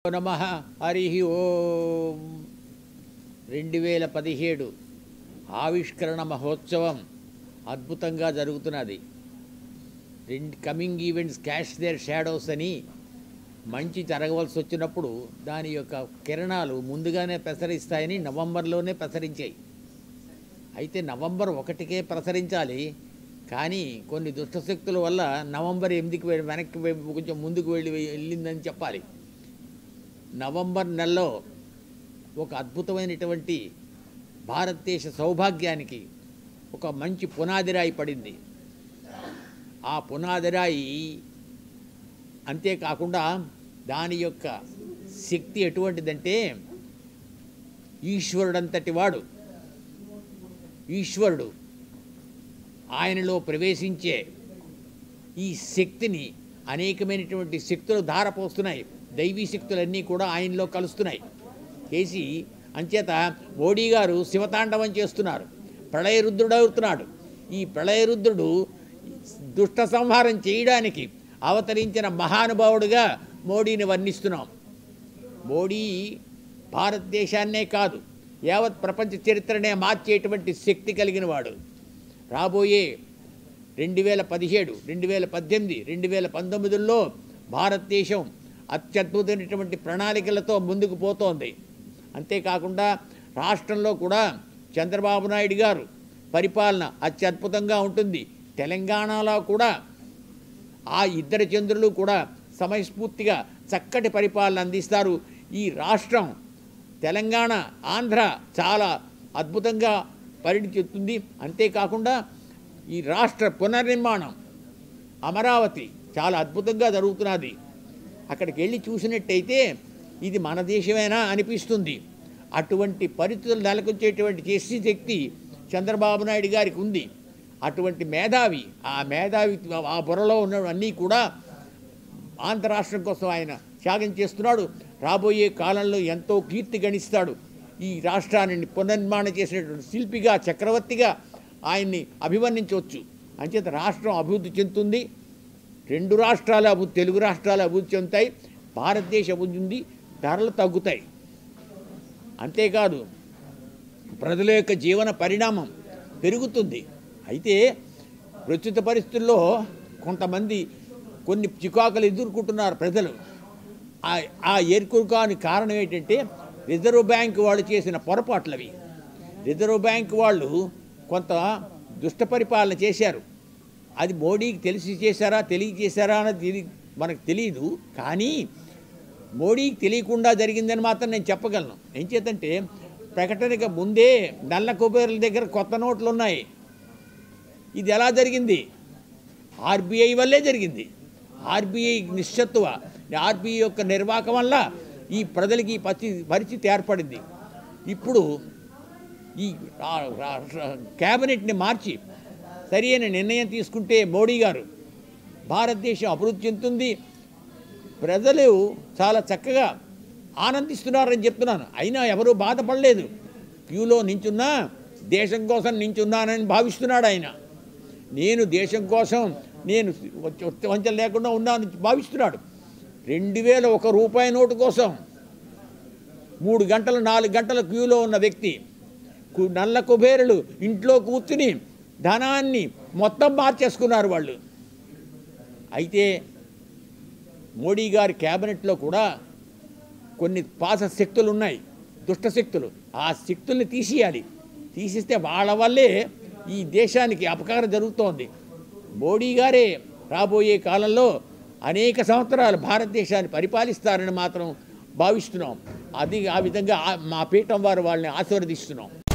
నమ హరి ఓం రెండు వేల పదిహేడు ఆవిష్కరణ మహోత్సవం అద్భుతంగా జరుగుతున్నది రెండు coming events cast their shadows అని మంచి జరగవలసి వచ్చినప్పుడు దాని యొక్క కిరణాలు ముందుగానే ప్రసరిస్తాయని నవంబర్లోనే ప్రసరించాయి అయితే నవంబర్ ఒకటికే ప్రసరించాలి కానీ కొన్ని దుష్టశక్తుల వల్ల నవంబర్ ఎనిమిదికి వె- వెనక్కి వె- కొంచెం ముందుకు వెళ్ళి వెళ్ళిందని చెప్పాలి నవంబర్ నెలలో ఒక అద్భుతమైనటువంటి భారతదేశ సౌభాగ్యానికి ఒక మంచి పునాదిరాయి పడింది ఆ పునాదిరాయి అంతేకాకుండా దాని యొక్క శక్తి ఎటువంటిదంటే ఈశ్వరుడంతటి వాడు ఈశ్వరుడు ఆయనలో ప్రవేశించే ఈ శక్తిని అనేకమైనటువంటి శక్తులు ధారపోస్తున్నాయి దైవీ శక్తులన్నీ కూడా ఆయనలో కలుస్తున్నాయి చేసి అంచేత మోడీ గారు శివతాండవం చేస్తున్నారు ప్రళయరుద్రుడవుతున్నాడు ఈ ప్రళయరుద్రుడు దుష్ట సంహారం చేయడానికి అవతరించిన మహానుభావుడుగా మోడీని వర్ణిస్తున్నాం మోడీ భారతదేశాన్నే కాదు యావత్ ప్రపంచ చరిత్రనే మార్చేటువంటి శక్తి కలిగిన వాడు రాబోయే రెండు వేల పదిహేడు రెండు వేల పద్దెనిమిది రెండు వేల పంతొమ్మిదిలో భారతదేశం అత్యద్భుతమైనటువంటి ప్రణాళికలతో ముందుకు పోతోంది అంతేకాకుండా రాష్ట్రంలో కూడా చంద్రబాబు నాయుడు గారు పరిపాలన అత్యద్భుతంగా ఉంటుంది తెలంగాణలో కూడా ఆ ఇద్దరు చంద్రులు కూడా సమయస్ఫూర్తిగా చక్కటి పరిపాలన అందిస్తారు ఈ రాష్ట్రం తెలంగాణ ఆంధ్ర చాలా అద్భుతంగా పరిణి చెందుతుంది అంతేకాకుండా ఈ రాష్ట్ర పునర్నిర్మాణం అమరావతి చాలా అద్భుతంగా జరుగుతున్నది అక్కడికి వెళ్ళి చూసినట్టయితే ఇది మన దేశమేనా అనిపిస్తుంది అటువంటి పరిస్థితులు నెలకొచ్చేటువంటి చేసే శక్తి చంద్రబాబు నాయుడు గారికి ఉంది అటువంటి మేధావి ఆ మేధావి ఆ బుర్రలో ఉన్న అన్నీ కూడా ఆంధ్ర రాష్ట్రం కోసం ఆయన త్యాగం చేస్తున్నాడు రాబోయే కాలంలో ఎంతో కీర్తి గణిస్తాడు ఈ రాష్ట్రాన్ని పునర్నిర్మాణం చేసినటువంటి శిల్పిగా చక్రవర్తిగా ఆయన్ని అభివర్ణించవచ్చు అంచేత రాష్ట్రం అభివృద్ధి చెందుతుంది రెండు రాష్ట్రాలు అభివృద్ధి తెలుగు రాష్ట్రాలు అభివృద్ధి చెందుతాయి భారతదేశ అభివృద్ధి ఉంది ధరలు తగ్గుతాయి అంతేకాదు ప్రజల యొక్క జీవన పరిణామం పెరుగుతుంది అయితే ప్రస్తుత పరిస్థితుల్లో కొంతమంది కొన్ని చికాకులు ఎదుర్కొంటున్నారు ప్రజలు ఆ- ఆ ఎదుర్కొనడానికి కారణం ఏంటంటే రిజర్వ్ బ్యాంక్ వాళ్ళు చేసిన పొరపాట్లవి రిజర్వ్ బ్యాంక్ వాళ్ళు కొంత దుష్ట పరిపాలన చేశారు అది మోడీకి తెలిసి చేశారా తెలియజేశారా అన్నది తెలి మనకు తెలియదు కానీ మోడీకి తెలియకుండా జరిగిందని మాత్రం నేను చెప్పగలను ఏం చేతంటే ప్రకటనకు ముందే నల్ల కుబేరుల దగ్గర కొత్త నోట్లు ఉన్నాయి ఇది ఎలా జరిగింది ఆర్బీఐ వల్లే జరిగింది ఆర్బీఐ నిశ్చత్వ ఆర్బీఐ యొక్క నిర్వాహకం వల్ల ఈ ప్రజలకి ఈ పరిస్థితి పరిస్థితి ఏర్పడింది ఇప్పుడు ఈ రా- రా- రా- క్యాబినెట్ని మార్చి సరి అయిన నిర్ణయం తీసుకుంటే మోడీ గారు భారతదేశం అభివృద్ధి చెందుతుంది ప్రజలు చాలా చక్కగా ఆనందిస్తున్నారని చెప్తున్నాను అయినా ఎవరూ బాధపడలేదు క్యూలో నించున్నా దేశం కోసం నించున్నానని భావిస్తున్నాడు ఆయన నేను దేశం కోసం నేను వంచన లేకుండా ఉన్నానని భావిస్తున్నాడు రెండు వేల ఒక రూపాయి నోటు కోసం మూడు గంటలు నాలుగు గంటల క్యూలో ఉన్న వ్యక్తి కు- నల్ల కుబేరులు ఇంట్లో కూర్చుని ధనాన్ని మొత్తం మార్చేసుకున్నారు వాళ్ళు అయితే మోడీ గారి క్యాబినెట్లో కూడా కొన్ని పాస శక్తులు ఉన్నాయి దుష్ట శక్తులు ఆ శక్తుల్ని తీసేయాలి తీసిస్తే వాళ్ళ వల్లే ఈ దేశానికి అపకారం జరుగుతోంది మోడీ గారే రాబోయే కాలంలో అనేక సంవత్సరాలు భారతదేశాన్ని పరిపాలిస్తారని మాత్రం భావిస్తున్నాం అది ఆ విధంగా ఆ- మా పీఠం వారు వాళ్ళని ఆశీర్వదిస్తున్నాం